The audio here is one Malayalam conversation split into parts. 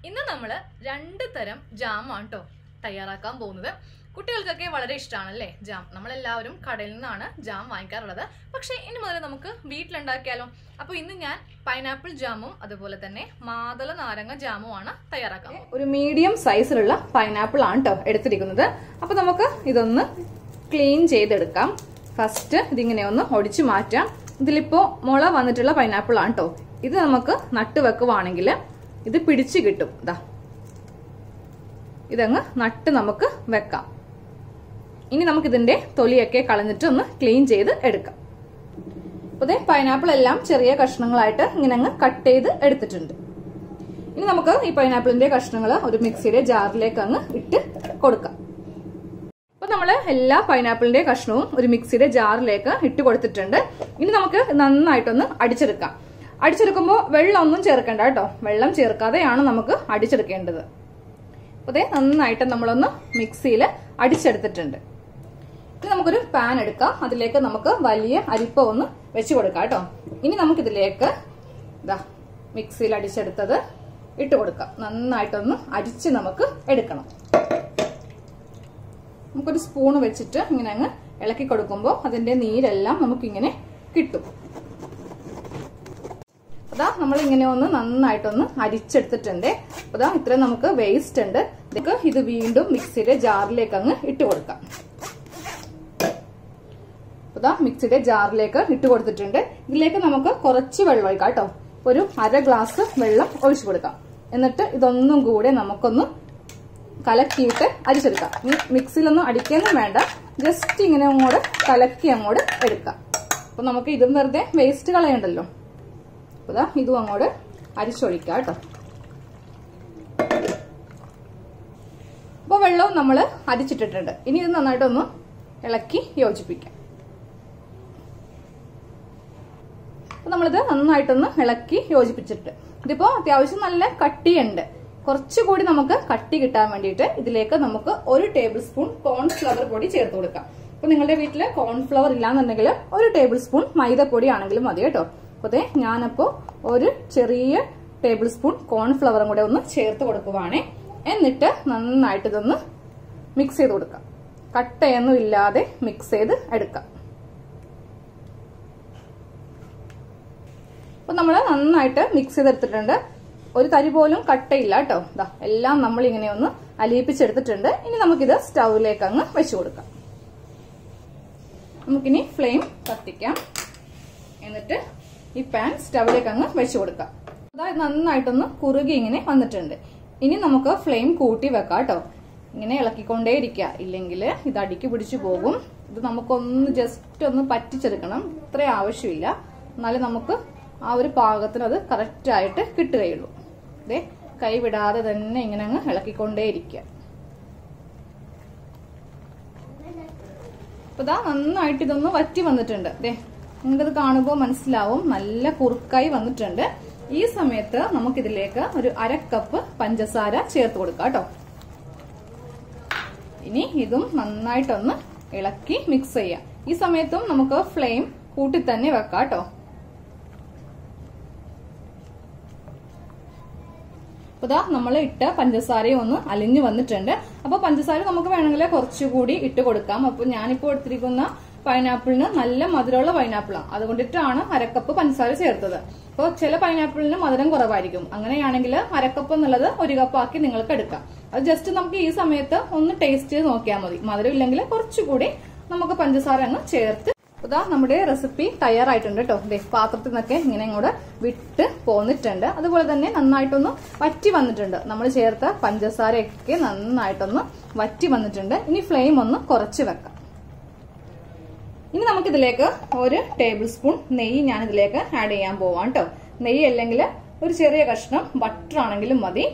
ഇന്ന് നമ്മൾ രണ്ട് തരം ജാമാണ് കേട്ടോ തയ്യാറാക്കാൻ പോകുന്നത് കുട്ടികൾക്കൊക്കെ വളരെ ഇഷ്ടമാണല്ലേ ജാം നമ്മളെല്ലാവരും കടയിൽ നിന്നാണ് ജാം വാങ്ങിക്കാറുള്ളത് പക്ഷേ ഇനി മുതൽ നമുക്ക് വീട്ടിലുണ്ടാക്കിയാലോ അപ്പോൾ ഇന്ന് ഞാൻ പൈനാപ്പിൾ ജാമും അതുപോലെ തന്നെ മാതള നാരങ്ങ ജാമുമാണ് തയ്യാറാക്കാൻ പോകുന്നത്. ഒരു മീഡിയം സൈസിലുള്ള പൈനാപ്പിൾ ആണ് കേട്ടോ എടുത്തിരിക്കുന്നത് അപ്പോൾ നമുക്ക് ഇതൊന്ന് ക്ലീൻ ചെയ്തെടുക്കാം ഫസ്റ്റ് ഇതിങ്ങനെ ഒന്ന് ഒടിച്ചു മാറ്റാം ഇതിലിപ്പോ മുള വന്നിട്ടുള്ള പൈനാപ്പിൾ ആണ് കേട്ടോ ഇത് നമുക്ക് നട്ട് വെക്കുവാണെങ്കിൽ ഇത് പിടിച്ചു കിട്ടും ഇതാ ഇതങ്ങ് നട്ട് നമുക്ക് വെക്കാം ഇനി നമുക്ക് ഇതിന്റെ തൊലിയൊക്കെ കളഞ്ഞിട്ട് ഒന്ന് ക്ലീൻ ചെയ്ത് എടുക്കാം അപ്പോൾ ദേ പൈനാപ്പിൾ എല്ലാം ചെറിയ കഷ്ണങ്ങളായിട്ട് ഇങ്ങനെ അങ്ങ് കട്ട് ചെയ്ത് എടുത്തിട്ടുണ്ട് ഇനി നമുക്ക് ഈ പൈനാപ്പിളിന്റെ കഷ്ണങ്ങൾ ഒരു മിക്സിയുടെ ജാറിലേക്ക് അങ്ങ് ഇട്ട് കൊടുക്കാം അപ്പൊ നമ്മൾ എല്ലാ പൈനാപ്പിളിന്റെ കഷ്ണവും ഒരു മിക്സിയുടെ ജാറിലേക്ക് ഇട്ട് കൊടുത്തിട്ടുണ്ട് ഇനി നമുക്ക് നന്നായിട്ടൊന്ന് അടിച്ചെടുക്കാം അടിച്ചെടുക്കുമ്പോൾ വെള്ളം ഒന്നും ചേർക്കണ്ട കേട്ടോ വെള്ളം ചേർക്കാതെയാണ് നമുക്ക് അടിച്ചെടുക്കേണ്ടത് അപ്പൊ ദേ നന്നായിട്ട് നമ്മളൊന്ന് മിക്സിയിൽ അടിച്ചെടുത്തിട്ടുണ്ട് ഇനി നമുക്കൊരു പാൻ എടുക്കാം അതിലേക്ക് നമുക്ക് വലിയ അരിപ്പ ഒന്ന് വെച്ച് കൊടുക്കാം കേട്ടോ ഇനി നമുക്കിതിലേക്ക് ഇതാ മിക്സിയിൽ അടിച്ചെടുത്തത് ഇട്ട് കൊടുക്കാം നന്നായിട്ടൊന്ന് അരിച്ച് നമുക്ക് എടുക്കണം നമുക്കൊരു സ്പൂൺ വെച്ചിട്ട് ഇങ്ങനെ അങ്ങ് ഇളക്കി കൊടുക്കുമ്പോൾ അതിന്റെ നീരെല്ലാം നമുക്കിങ്ങനെ കിട്ടും അതാ നമ്മൾ ഇങ്ങനെ ഒന്ന് നന്നായിട്ടൊന്ന് അരിച്ചെടുത്തിട്ടുണ്ട് അതാ ഇത്രയും നമുക്ക് വേസ്റ്റ് ഉണ്ട് ഇതൊക്കെ ഇത് വീണ്ടും മിക്സിയുടെ ജാറിലേക്ക് അങ്ങ് ഇട്ട് കൊടുക്കാം അതാ മിക്സിയുടെ ജാറിലേക്ക് ഇട്ട് കൊടുത്തിട്ടുണ്ട് ഇതിലേക്ക് നമുക്ക് കുറച്ച് വെള്ളം ഒഴിക്കാം കേട്ടോ ഒരു അര ഗ്ലാസ് വെള്ളം ഒഴിച്ചു കൊടുക്കാം എന്നിട്ട് ഇതൊന്നും കൂടെ നമുക്കൊന്ന് കലക്കിയിട്ട് അരിച്ചെടുക്കാം ഈ മിക്സിയിലൊന്നും അടിക്കാനും വേണ്ട ജസ്റ്റ് ഇങ്ങനെ അങ്ങോട്ട് കലക്കി അങ്ങോട്ട് എടുക്കാം അപ്പൊ നമുക്ക് ഇതും വെറുതെ വേസ്റ്റ് കളയണ്ടല്ലോ അപ്പൊ ഇതും അങ്ങോട്ട് അരിച്ചൊഴിക്കാം കേട്ടോ അപ്പോൾ വെള്ളവും നമ്മൾ അരിച്ചിട്ടിട്ടുണ്ട് ഇനി ഇത് നന്നായിട്ടൊന്ന് ഇളക്കി യോജിപ്പിക്കാം അപ്പൊ നമ്മളിത് നന്നായിട്ടൊന്ന് ഇളക്കി യോജിപ്പിച്ചിട്ട് ഇതിപ്പോ അത്യാവശ്യം നല്ല കട്ടിയുണ്ട് കുറച്ചുകൂടി നമുക്ക് കട്ടി കിട്ടാൻ വേണ്ടിയിട്ട് ഇതിലേക്ക് നമുക്ക് ഒരു ടേബിൾ സ്പൂൺ കോൺഫ്ലവർ പൊടി ചേർത്ത് കൊടുക്കാം അപ്പൊ നിങ്ങളുടെ വീട്ടിൽ കോൺഫ്ലവർ ഇല്ലാന്നുണ്ടെങ്കിൽ ഒരു ടേബിൾ സ്പൂൺ മൈദപ്പൊടി ആണെങ്കിലും മതി കേട്ടോ അതെ ഞാനപ്പോ ഒരു ചെറിയ ടേബിൾ സ്പൂൺ കോൺഫ്ലവറും കൂടെ ഒന്ന് ചേർത്ത് കൊടുക്കുവാണേ എന്നിട്ട് നന്നായിട്ട് ഇതൊന്ന് മിക്സ് ചെയ്ത് കൊടുക്കാം കട്ടയൊന്നും ഇല്ലാതെ മിക്സ് ചെയ്ത് എടുക്കാം അപ്പൊ നമ്മൾ നന്നായിട്ട് മിക്സ് ചെയ്തെടുത്തിട്ടുണ്ട് ഒരു തരി പോലും കട്ടയില്ല കേട്ടോ ഇതാ എല്ലാം നമ്മൾ ഇങ്ങനെ ഒന്ന് അലിയിപ്പിച്ചെടുത്തിട്ടുണ്ട് ഇനി നമുക്കിത് സ്റ്റൗവിലേക്ക് അങ്ങ് വെച്ചു കൊടുക്കാം നമുക്കിനി ഫ്ലെയിം കത്തിക്കാം എന്നിട്ട് ഈ പാൻ സ്റ്റൗവിലേക്ക് അങ്ങ് വെച്ചു കൊടുക്കാം അതായത് നന്നായിട്ടൊന്ന് കുറുകി ഇങ്ങനെ വന്നിട്ടുണ്ട് ഇനി നമുക്ക് ഫ്ലെയിം കൂട്ടി വെക്കാം കേട്ടോ ഇങ്ങനെ ഇളക്കിക്കൊണ്ടേ ഇരിക്കുക ഇല്ലെങ്കിൽ ഇത് അടിക്ക് പിടിച്ചു പോകും ഇത് നമുക്കൊന്ന് ജസ്റ്റ് ഒന്ന് പറ്റിച്ചെടുക്കണം ഇത്ര ആവശ്യമില്ല എന്നാലും നമുക്ക് ആ ഒരു പാകത്തിന് അത് കറക്റ്റ് ആയിട്ട് കിട്ടുകയുള്ളൂ ഇതേ കൈ വിടാതെ തന്നെ ഇങ്ങനെ അങ്ങ് ഇളക്കിക്കൊണ്ടേ ഇരിക്കുക അപ്പൊ ഇതാ നന്നായിട്ട് ഇതൊന്ന് വറ്റി വന്നിട്ടുണ്ട് ദേ നിങ്ങൾക്കത് കാണുമ്പോൾ മനസ്സിലാവും നല്ല കുറുക്കായി വന്നിട്ടുണ്ട് ഈ സമയത്ത് നമുക്കിതിലേക്ക് ഒരു അര കപ്പ് പഞ്ചസാര ചേർത്ത് കൊടുക്കാം കേട്ടോ ഇനി ഇതും നന്നായിട്ടൊന്ന് ഇളക്കി മിക്സ് ചെയ്യാം ഈ സമയത്തും നമുക്ക് ഫ്ലെയിം കൂട്ടി തന്നെ വെക്കാം കേട്ടോ അപ്പൊ ഇതാ നമ്മൾ ഇട്ട പഞ്ചസാരയും ഒന്ന് അലിഞ്ഞു വന്നിട്ടുണ്ട് അപ്പൊ പഞ്ചസാര നമുക്ക് വേണമെങ്കിൽ കുറച്ചുകൂടി ഇട്ട് കൊടുക്കാം അപ്പൊ ഞാനിപ്പോ എടുത്തിരിക്കുന്ന പൈനാപ്പിളിന് നല്ല മധുരമുള്ള പൈനാപ്പിളാണ് അതുകൊണ്ടിട്ടാണ് അരക്കപ്പ് പഞ്ചസാര ചേർത്തത് അപ്പോൾ ചില പൈനാപ്പിളിന് മധുരം കുറവായിരിക്കും അങ്ങനെയാണെങ്കിൽ അരക്കപ്പ് എന്നുള്ളത് ഒരു കപ്പ് ആക്കി നിങ്ങൾക്ക് എടുക്കാം അത് ജസ്റ്റ് നമുക്ക് ഈ സമയത്ത് ഒന്ന് ടേസ്റ്റ് ചെയ്ത് നോക്കിയാൽ മതി മധുരം ഇല്ലെങ്കിൽ കുറച്ചുകൂടി നമുക്ക് പഞ്ചസാര അങ്ങ് ചേർത്ത് ഇതാ നമ്മുടെ റെസിപ്പി തയ്യാറായിട്ടുണ്ട് കേട്ടോ ദേ പാത്രത്തിൽ നിന്നൊക്കെ ഇങ്ങനെ ഇങ്ങോട്ട് വിട്ട് പോന്നിട്ടുണ്ട് അതുപോലെ തന്നെ നന്നായിട്ടൊന്ന് വറ്റി വന്നിട്ടുണ്ട് നമ്മൾ ചേർത്ത പഞ്ചസാരയൊക്കെ നന്നായിട്ടൊന്ന് വറ്റി വന്നിട്ടുണ്ട് ഇനി ഫ്ലെയിം ഒന്ന് കുറച്ച് വെക്കാം ഇനി നമുക്കിതിലേക്ക് ഒരു ടേബിൾ സ്പൂൺ നെയ്യ് ഞാൻ ഇതിലേക്ക് ആഡ് ചെയ്യാൻ പോവാം കേട്ടോ നെയ്യ് അല്ലെങ്കിൽ ഒരു ചെറിയ കഷ്ണം ബട്ടർ ആണെങ്കിലും മതി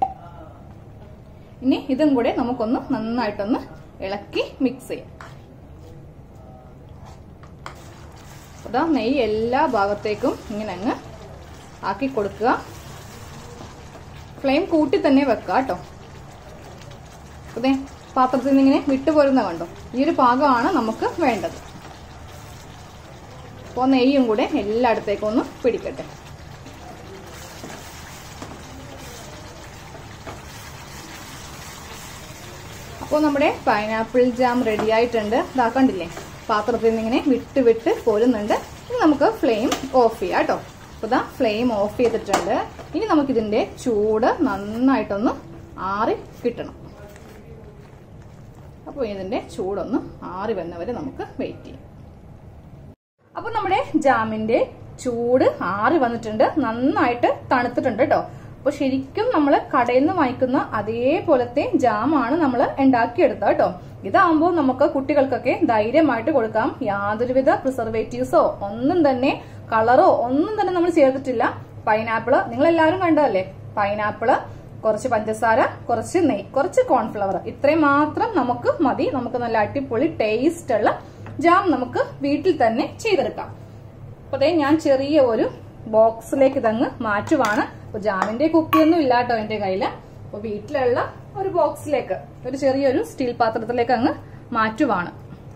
ഇനി ഇതും കൂടെ നമുക്കൊന്ന് നന്നായിട്ടൊന്ന് ഇളക്കി മിക്സ് ചെയ്യാം അതാ നെയ്യ് എല്ലാ ഭാഗത്തേക്കും ഇങ്ങനെ അങ്ങ് ആക്കി കൊടുക്കുക ഫ്ലെയിം കൂട്ടി തന്നെ വെക്കുക കേട്ടോ അതെ പാത്രത്തിൽ നിന്ന് ഇങ്ങനെ വിട്ടുപോരുന്ന കണ്ടോ ഈ ഒരു പാകമാണ് നമുക്ക് വേണ്ടത് അപ്പോൾ നെയ്യും കൂടെ എല്ലായിടത്തേക്കും ഒന്ന് പിടിക്കട്ടെ അപ്പോൾ നമ്മുടെ പൈനാപ്പിൾ ജാം റെഡി ആയിട്ടുണ്ട് ഇതാ കണ്ടില്ലേ പാത്രത്തിൽ നിന്ന് ഇങ്ങനെ വിട്ട് വിട്ട് പോരുന്നുണ്ട് ഇനി നമുക്ക് ഫ്ലെയിം ഓഫ് ചെയ്യാം കേട്ടോ അപ്പോൾ ഇതാ ഫ്ലെയിം ഓഫ് ചെയ്തിട്ടുണ്ട് ഇനി നമുക്കിതിന്റെ ചൂട് നന്നായിട്ടൊന്ന് ആറി കിട്ടണം അപ്പോൾ ഇതിന്റെ ചൂടൊന്ന് ആറി വരുന്നവരെ നമുക്ക് വെയിറ്റ് ചെയ്യാം അപ്പോൾ നമ്മുടെ ജാമിന്റെ ചൂട് ആറി വന്നിട്ടുണ്ട് നന്നായിട്ട് തണുത്തിട്ടുണ്ട് കേട്ടോ അപ്പൊ ശരിക്കും നമ്മൾ കടയിൽ നിന്ന് വാങ്ങിക്കുന്ന അതേപോലത്തെ ജാമാണ് നമ്മൾ ഉണ്ടാക്കിയെടുത്തത് കേട്ടോ ഇതാകുമ്പോൾ നമുക്ക് കുട്ടികൾക്കൊക്കെ ധൈര്യമായിട്ട് കൊടുക്കാം യാതൊരുവിധ പ്രിസർവേറ്റീവ്സോ ഒന്നും തന്നെ കളറോ ഒന്നും തന്നെ നമ്മൾ ചേർത്തിട്ടില്ല പൈനാപ്പിള് നിങ്ങൾ എല്ലാവരും കണ്ടതല്ലേ പൈനാപ്പിള് കുറച്ച് പഞ്ചസാര കുറച്ച് നെയ് കുറച്ച് കോൺഫ്ലവർ ഇത്രയും മാത്രം നമുക്ക് മതി നമുക്ക് നല്ല അടിപൊളി ടേസ്റ്റ് ഉള്ള ജാം നമുക്ക് വീട്ടിൽ തന്നെ ചെയ്തെടുക്കാം അപ്പൊ ദേ ഞാൻ ചെറിയ ഒരു ബോക്സിലേക്ക് ഇതങ്ങ് മാറ്റുവാണ് അപ്പൊ ജാമിന്റെ കുപ്പിയൊന്നും ഇല്ല കേട്ടോ എന്റെ കയ്യില് അപ്പൊ വീട്ടിലുള്ള ഒരു ബോക്സിലേക്ക് ഒരു ചെറിയൊരു സ്റ്റീൽ പാത്രത്തിലേക്ക് അങ്ങ് മാറ്റുവാണ്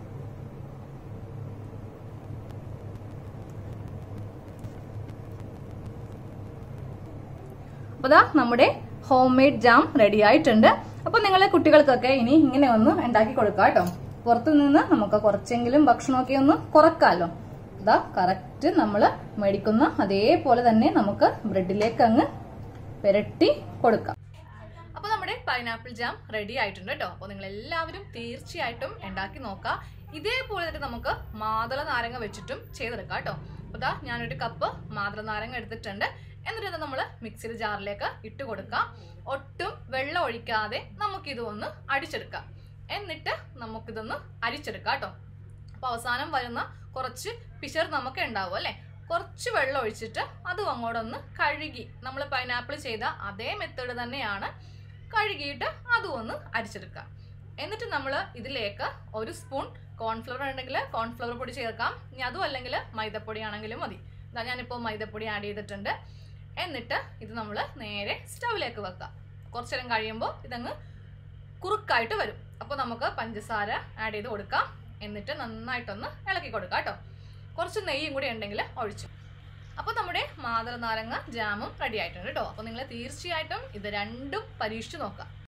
അപ്പൊ ദാ നമ്മുടെ ഹോം മെയ്ഡ് ജാം റെഡി ആയിട്ടുണ്ട് അപ്പൊ നിങ്ങളെ കുട്ടികൾക്കൊക്കെ ഇനി ഇങ്ങനെ ഒന്ന് ഉണ്ടാക്കി കൊടുക്കാം കേട്ടോ പുറത്തു നിന്ന് നമുക്ക് കുറച്ചെങ്കിലും ഭക്ഷണമൊക്കെ ഒന്ന് കുറക്കാമല്ലോ ഇതാ കറക്റ്റ് നമ്മൾ മേടിക്കുന്ന അതേപോലെ തന്നെ നമുക്ക് ബ്രെഡിലേക്ക് അങ്ങ് പുരട്ടി കൊടുക്കാം അപ്പൊ നമ്മുടെ പൈനാപ്പിൾ ജാം റെഡി ആയിട്ടുണ്ട് കേട്ടോ അപ്പൊ നിങ്ങൾ എല്ലാവരും തീർച്ചയായിട്ടും ഉണ്ടാക്കി നോക്കാം ഇതേപോലെ തന്നെ നമുക്ക് മാതള നാരങ്ങ വെച്ചിട്ടും ചെയ്തെടുക്കാം കേട്ടോ അപ്പൊ ഇതാ ഞാനൊരു കപ്പ് മാതള നാരങ്ങ എടുത്തിട്ടുണ്ട് എന്നിട്ട് ഇത് നമ്മൾ മിക്സിയുടെ ജാറിലേക്ക് ഇട്ട് കൊടുക്കാം ഒട്ടും വെള്ളം ഒഴിക്കാതെ നമുക്കിത് ഒന്ന് അടിച്ചെടുക്കാം എന്നിട്ട് നമുക്കിതൊന്ന് അരിച്ചെടുക്കാം കേട്ടോ അപ്പൊ അവസാനം വരുന്ന കുറച്ച് പിശർ നമുക്ക് ഉണ്ടാവും അല്ലെ കുറച്ച് വെള്ളം ഒഴിച്ചിട്ട് അതും അങ്ങോട്ടൊന്ന് കഴുകി നമ്മൾ പൈനാപ്പിൾ ചെയ്ത അതേ മെത്തേഡ് തന്നെയാണ് കഴുകിയിട്ട് അതും ഒന്ന് അരിച്ചെടുക്കാം എന്നിട്ട് നമ്മൾ ഇതിലേക്ക് ഒരു സ്പൂൺ കോൺഫ്ലവർ ഉണ്ടെങ്കിൽ കോൺഫ്ലവർ പൊടി ചേർക്കാം ഇനി അതും അല്ലെങ്കിൽ മൈദപ്പൊടി ആണെങ്കിലും മതി ഇതാ ഞാനിപ്പോൾ മൈദപ്പൊടി ആഡ് ചെയ്തിട്ടുണ്ട് എന്നിട്ട് ഇത് നമ്മൾ നേരെ സ്റ്റൗവിലേക്ക് വെക്കാം കുറച്ചു നേരം കഴിയുമ്പോൾ ഇതങ്ങ് കുറുക്കായിട്ട് വരും അപ്പോൾ നമുക്ക് പഞ്ചസാര ആഡ് ചെയ്ത് കൊടുക്കാം എന്നിട്ട് നന്നായിട്ടൊന്ന് ഇളക്കി കൊടുക്കാം കേട്ടോ കുറച്ച് നെയ്യും കൂടി ഉണ്ടെങ്കിൽ ഒഴിച്ചു അപ്പോൾ നമ്മുടെ മാതള നാരങ്ങ ജാമും റെഡി ആയിട്ടുണ്ട് കേട്ടോ അപ്പോൾ നിങ്ങൾ തീർച്ചയായിട്ടും ഇത് രണ്ടും പരീക്ഷിച്ച് നോക്കാം